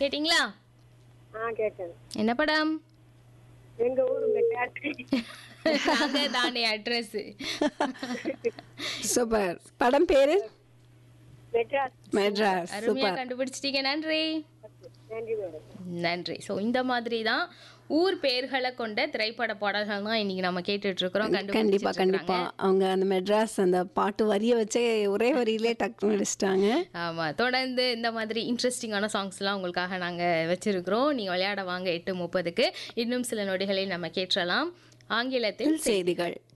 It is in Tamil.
கேட்டிங்களா ஆ கேட்டேன் என்ன படம் எங்க ஊரு மெட்ராஸ் நாங்க தானே அட்ரஸ் சூப்பர் படம் பேரு மெட்ராஸ் மெட்ராஸ் அருமையா சூப்பர் கண்டுபிடிச்சிட்டீங்க நன்றி நன்றி மேடம் நன்றி ஸோ இந்த மாதிரி தான் ஊர் பெயர்களை கொண்ட திரைப்பட பாடல்கள் தான் இன்னைக்கு நம்ம கேட்டுட்டு இருக்கிறோம் கண்டிப்பா கண்டுபிடிச்சிட்டு கண்டிப்பா அவங்க அந்த மெட்ராஸ் அந்த பாட்டு வரிய வச்சே ஒரே வரியிலே டக்குன்னு அடிச்சிட்டாங்க ஆமா தொடர்ந்து இந்த மாதிரி இன்ட்ரெஸ்டிங்கான சாங்ஸ்லாம் உங்களுக்காக நாங்க வச்சிருக்கிறோம் நீங்க விளையாட வாங்க எட்டு முப்பதுக்கு இன்னும் சில நொடிகளில் நம்ம கேட்டலாம் ஆங்கிலத்தில் செய்திகள்